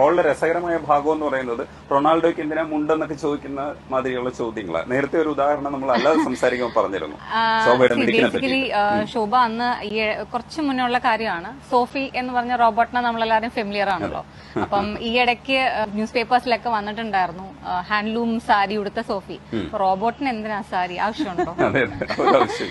ട്രോളിന്റെ രസകരമായ ഭാഗം എന്ന് പറയുന്നത് റൊണാൾഡോയ്ക്ക് എന്തിനാ മുണ്ടെന്നൊക്കെ ചോദിക്കുന്ന മാതിരിയുള്ള ചോദ്യങ്ങളാണ് നേരത്തെ ഒരു ഉദാഹരണം നമ്മൾ അല്ലാതെ സംസാരിക്കുമ്പോൾ പറഞ്ഞിരുന്നു ശോഭയുടെ മിടുക്കിനെ പറ്റി ബേസിക്കലി ശോഭ അന്ന് ഈ കുറച്ച് മുന്നേ ഉള്ള കാര്യമാണ് സോഫി എന്ന് പറഞ്ഞ റോബോട്ടിനെ നമ്മളെല്ലാവരും ഫെമിലിയർ ആണല്ലോ അപ്പം ഈ ഇടയ്ക്ക് ന്യൂസ് പേപ്പേഴ്സിലൊക്കെ വന്നിട്ടുണ്ടായിരുന്നു ഹാൻഡ്ലൂം സാരി ഉടുത്ത സോഫി അപ്പൊ റോബോട്ടിന് എന്തിനാ സാരി ആവശ്യമുണ്ടോ അതെ അതെ ഒരാവശ്യം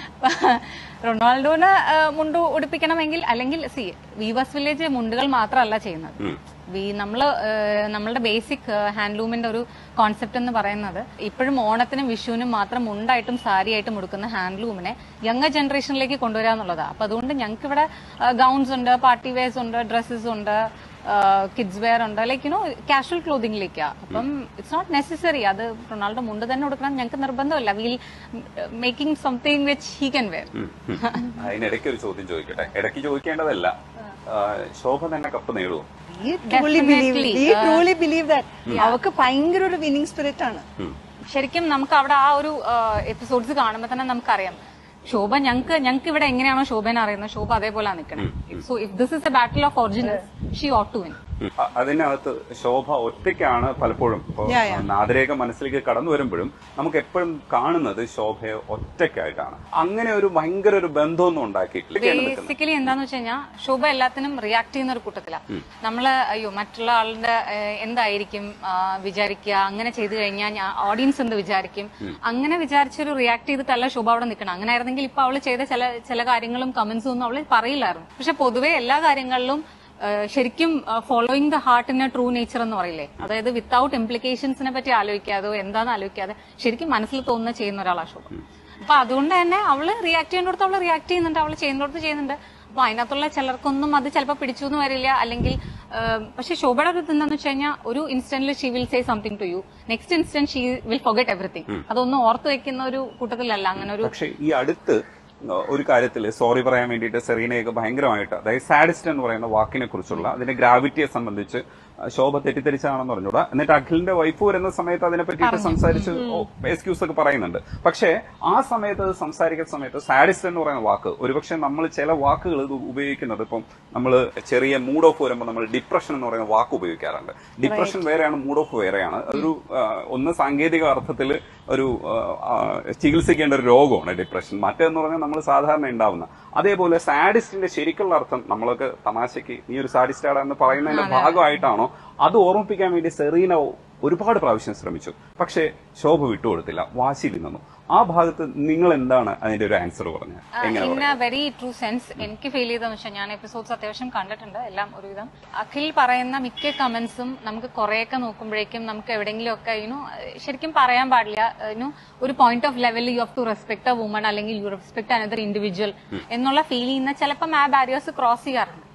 റൊണാൾഡോന് ആ, മുണ്ട് ഉടുപ്പിക്കണമെങ്കിൽ അല്ലെങ്കിൽ സി വീവേഴ്സ് വില്ലേജ് മുണ്ടുകൾ മാത്രമല്ല ചെയ്യുന്നത് വി നമ്മള് ആ, നമ്മളുടെ ബേസിക് ഹാൻഡ്ലൂമിന്റെ ഒരു കോൺസെപ്റ്റ് എന്ന് പറയുന്നത് ഇപ്പോഴും ഓണത്തിനും വിഷുവിനും മാത്രം മുണ്ടായിട്ടും സാരിയായിട്ടും ഉടുക്കുന്ന ഹാൻഡ്ലൂമിനെ യങ്ങർ ജനറേഷനിലേക്ക് കൊണ്ടുവരിക എന്നുള്ളതാണ് അപ്പൊ അതുകൊണ്ട് ഞങ്ങൾക്ക് ഇവിടെ ഗൗൺസ് ഉണ്ട് പാർട്ടി വെയർസ് ഉണ്ട് ഡ്രസ്സസ് ഉണ്ട് കിഡ്സ് വെയർ ഉണ്ട് ലൈക്ക് യുനോ കാഷ്വൽ ക്ലോതിങ്ങിലേക്കാ അപ്പം ഇറ്റ്സ് നോട്ട് നെസസറി അത് റൊണാൾഡോ മുണ്ട് തന്നെ കൊടുക്കണം ഞങ്ങൾക്ക് നിർബന്ധമില്ല we'll making something which he can wear um, um. അതിനിടയ്ക്ക് ഒരു ചോദ്യം ചോദിക്കട്ടെ ഇടയ്ക്ക് ചോദിക്കേണ്ടതല്ല ആ, ശോഭ തന്നെ കപ്പ് നേടുവോ We truly believe, Definitely. we truly believe that. അവർക്ക് ഭയങ്കര ഒരു വിന്നിംഗ് സ്പിരിറ്റ് ആണ് ശരിക്കും നമുക്ക് അവിടെ ആ ഒരു എപ്പിസോഡ്സ് കാണുമ്പോൾ തന്നെ നമുക്കറിയാം ശോഭ ഞങ്ങൾക്ക് ഞങ്ങൾക്ക് ഇവിടെ എങ്ങനെയാണോ ശോഭനെ അറിയുന്നത് ശോഭ അതേപോലെ നിൽക്കണം so if this is a battle of original she ought to win um. അ- അതിനകത്ത് ശോഭ ഒറ്റയ്ക്കാണ് പലപ്പോഴും ഇപ്പൊ Yeah, yeah. നാദരേഖ മനസ്സിലേക്ക് കടന്നു വരുമ്പോഴും നമുക്ക് എപ്പോഴും കാണുന്നത് ശോഭയെ ഒറ്റയ്ക്കായിട്ടാണ് അങ്ങനെ ഒരു ഭയങ്കര ഒരു ബന്ധമൊന്നും ഉണ്ടാക്കിയിട്ടില്ല ഒറ്റയ്ക്കാണ് നിൽക്കുന്നത്. ബേസിക്കലി എന്താന്ന് വെച്ച് കഴിഞ്ഞാൽ ശോഭ എല്ലാത്തിനും റിയാക്ട് ചെയ്യുന്ന ഒരു കൂട്ടത്തിലാണ് നമ്മള് അയ്യോ മറ്റുള്ള ആളുടെ ഏഹ്, എന്തായിരിക്കും ആ, വിചാരിക്കുക അങ്ങനെ ചെയ്തു കഴിഞ്ഞാൽ ഞാൻ ഓഡിയൻസ് എന്ത് വിചാരിക്കും അങ്ങനെ വിചാരിച്ചൊരു റിയാക്ട് ചെയ്തിട്ടല്ല ശോഭ അവിടെ നിൽക്കണം അങ്ങനെ ആയിരുന്നെങ്കിൽ ഇപ്പൊ അവള് ചെയ്ത ചില ചില കാര്യങ്ങളും കമന്റ്സും ഒന്നും അവള് പറയില്ലായിരുന്നു പക്ഷെ പൊതുവെ എല്ലാ കാര്യങ്ങളിലും ഏഹ്, ശരിക്കും following the heart in a true nature എന്ന് പറയില്ലേ അതായത് വിത്തൗട്ട് ഇംപ്ലിക്കേഷൻസിനെ പറ്റി ആലോചിക്കാതെ എന്താണെന്ന് ആലോചിക്കാതെ ശരിക്കും മനസ്സിൽ തോന്നുന്ന ചെയ്യുന്ന ഒരാളാണ് ശോഭ അപ്പൊ അതുകൊണ്ട് തന്നെ അവള് റിയാക്ട് ചെയ്യുന്നിടത്ത് അവള് റിയാക്ട് ചെയ്യുന്നുണ്ട് അവള് ചെയ്യുന്നിടത്ത് ചെയ്യുന്നുണ്ട് അപ്പൊ അതിനകത്തുള്ള ചിലർക്കൊന്നും അത് ചിലപ്പോൾ പിടിച്ചു എന്ന് വരില്ല അല്ലെങ്കിൽ ഏഹ്, പക്ഷെ ശോഭയുടെ ഒരു ഇതെന്താന്ന് വെച്ച് കഴിഞ്ഞാൽ ഒരു ഇൻസ്റ്റന്റിൽ she will say something to you next instant she will forget everything അതൊന്നും ഓർത്ത് വെക്കുന്ന ഒരു കൂട്ടത്തിലല്ല അങ്ങനെ ഒരു പക്ഷെ ഈ അടുത്ത് ഒരു കാര്യത്തിൽ സോറി പറയാൻ വേണ്ടിയിട്ട് സെറീനയൊക്കെ ഭയങ്കരമായിട്ട് അതായത് സാഡിസ്റ്റ് എന്ന് പറയുന്ന വാക്കിനെ കുറിച്ചുള്ള അതിന്റെ ഗ്രാവിറ്റിയെ സംബന്ധിച്ച് ശോഭ തെറ്റിദ്ധരിച്ചാണെന്ന് പറഞ്ഞൂടാ എന്നിട്ട് അഖിലിന്റെ വൈഫ് വരുന്ന സമയത്ത് അതിനെ പറ്റിയിട്ട് സംസാരിച്ച് എക്സ്ക്യൂസ് ഒക്കെ പറയുന്നുണ്ട് പക്ഷേ ആ സമയത്ത് അത് സംസാരിക്കുന്ന സമയത്ത് സാഡിസ്റ്റ് എന്ന് പറയുന്ന വാക്ക് ഒരുപക്ഷെ നമ്മൾ ചില വാക്കുകൾ ഇത് ഉപയോഗിക്കുന്നത് ഇപ്പം നമ്മൾ ചെറിയ മൂഡ് ഓഫ് വരുമ്പോൾ നമ്മൾ ഡിപ്രഷൻ എന്ന് പറയുന്ന വാക്ക് ഉപയോഗിക്കാറുണ്ട് ഡിപ്രഷൻ വേറെയാണ് മൂഡ് ഓഫ് വേറെയാണ് അതൊരു ആ, ഒന്ന് സാങ്കേതിക അർത്ഥത്തിൽ ഒരു ആ, ആ, ചികിത്സിക്കേണ്ട ഒരു രോഗമാണ് ഡിപ്രഷൻ മറ്റേന്ന് പറഞ്ഞാൽ നമ്മൾ സാധാരണ ഉണ്ടാവുന്ന അതേപോലെ സാഡിസ്റ്റിന്റെ ശരിക്കുള്ള അർത്ഥം നമ്മളൊക്കെ തമാശയ്ക്ക് നീ ഒരു സാഡിസ്റ്റാടാ എന്ന് പറയുന്നതിന്റെ ഭാഗമായിട്ടാണോ അത് ഓർമ്മിപ്പിക്കാൻ വേണ്ടി സെറീന ഒരുപാട് പ്രാവശ്യം ശ്രമിച്ചു പക്ഷേ ശോഭ വിട്ടുകൊടുത്തില്ല വാശിയിൽ നിന്നു ആ ഭാഗത്ത് നിങ്ങൾ എന്താണ് അതിന്റെ ഒരു ആൻസർ പറഞ്ഞത് എങ്ങനെ in a very true sense എനിക്ക് ഫീൽ ചെയ്തെന്ന് വെച്ചാൽ ഞാൻ എപ്പിസോഡ്സ് അത്യാവശ്യം കണ്ടിട്ടുണ്ട് എല്ലാം ഒരുവിധം അഖിൽ പറയുന്ന മിക്ക കമന്റ്സും നമുക്ക് കുറെയൊക്കെ നോക്കുമ്പോഴേക്കും നമുക്ക് എവിടെയെങ്കിലും ഒക്കെ യുനോ ശരിക്കും പറയാൻ പാടില്ല യുനോ ഒരു പോയിന്റ് ഓഫ് ലെവലിൽ you have to respect a woman അല്ലെങ്കിൽ യു റെസ്പെക്ട് അനദർ ഇൻഡിവിജ്വൽ എന്നുള്ള ഫീൽ ചെയ്യുന്ന ചിലപ്പം ആ ബാരിയേഴ്സ് ക്രോസ് ചെയ്യാറുണ്ട്